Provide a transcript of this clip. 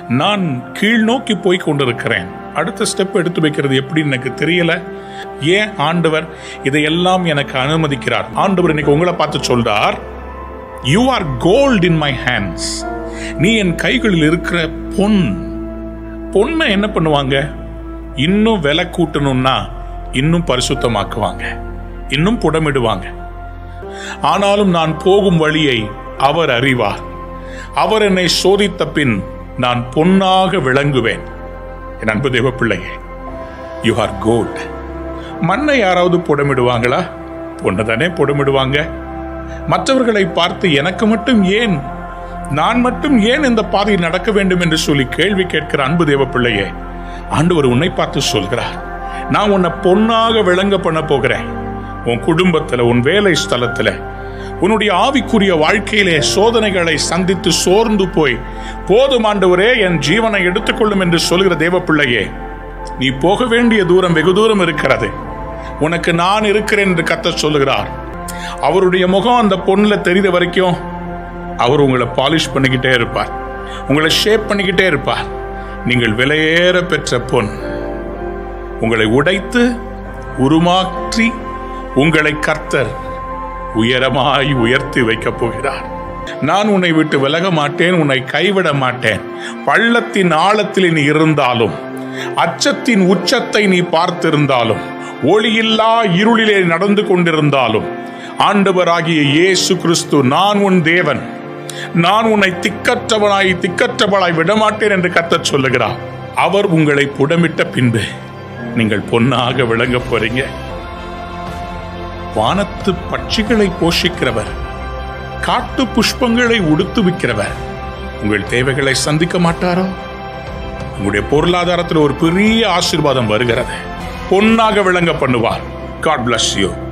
நான் கீழ் நோக்கி போய் கொண்டிருக்கிறேன் அடுத்த ஸ்டெப் எடுத்து வைக்கிறது எப்படின்னு எனக்கு தெரியல ஏன் ஆண்டவர் இதையெல்லாம் எனக்கு அனுமதிக்கிறார் ஆண்டவர் இன்னைக்கு உங்களை பார்த்து சொல்றார் you are gold in my hands நீ என் கைகளில் இருக்கிற பொன் பொண்ணை என்ன பண்ணுவாங்க இன்னும் விலை கூட்டணும்னா இன்னும் பரிசுத்தமாக்குவாங்க இன்னும் புடமிடுவாங்க ஆனாலும் நான் போகும் வழியை அவர் அறிவார் அவர் என்னை சோதித்த பின் நான் பொன்னாக விளங்குவேன் என் அன்பு தேவ பிள்ளையே யூ ஆர் கோல்ட் மண்ணை யாராவது புடமிடுவாங்களா பொண்ணை தானே புடமிடுவாங்க மற்றவர்களை பார்த்து எனக்கு மட்டும் ஏன் நான் மட்டும் ஏன் இந்த பாதையில் நடக்க வேண்டும் என்று சொல்லி கேள்வி கேட்கிற அன்பு தேவ பிள்ளையே ஆண்டவர் உன்னை பார்த்து சொல்கிறார் நான் உன்னை பொன்னாக விளங்க பண்ண போகிறேன் உன் குடும்பத்துல உன் வேலை ஸ்தலத்துல உன்னுடைய ஆவிக்குரிய வாழ்க்கையிலே சோதனைகளை சந்தித்து சோர்ந்து போய் போதும் ஆண்டவரே என் ஜீவனை எடுத்துக்கொள்ளும் என்று சொல்கிற தேவ பிள்ளையே நீ போக வேண்டிய தூரம் வெகு தூரம் இருக்கிறது உனக்கு நான் இருக்கிறேன் என்று கத்த சொல்லுகிறார் அவருடைய முகம் அந்த பொண்ணுல தெரிந்த வரைக்கும் அவர் உங்களை பாலிஷ் பண்ணிக்கிட்டே இருப்பார் உங்களை ஷேப் பண்ணிக்கிட்டே இருப்பார் நீங்கள் விலையேற பெற்ற பொன் உங்களை உடைத்து உருமாற்றி உங்களை கர்த்தர் உயரமாய் உயர்த்தி வைக்கப் போகிறார் நான் உன்னை விட்டு விலக மாட்டேன் உன்னை கைவிட மாட்டேன் பள்ளத்தின் ஆழத்தில் நீ இருந்தாலும் அச்சத்தின் உச்சத்தை நீ பார்த்திருந்தாலும் ஒளியில்லா இருளிலே நடந்து கொண்டிருந்தாலும் ஆண்டவராகிய இயேசு கிறிஸ்து நான் உன் தேவன் நான் உன்னை திக்கற்றவனாய் திக்கற்றவளாய் விடமாட்டேன் என்று கத்தச் சொல்லுகிறார் அவர் உங்களை புடமிட்ட பின்பு நீங்கள் பொன்னாக விளங்கப் போறீங்க வானத்து பட்சிகளை போஷிக்கிறவர் காட்டு புஷ்பங்களை உடுத்துவிக்கிறவர் உங்கள் தேவைகளை சந்திக்க மாட்டாரோ உங்களுடைய பொருளாதாரத்தில் ஒரு பெரிய ஆசீர்வாதம் வருகிறது பொன்னாக விளங்க பண்ணுவார் காட் bless யூ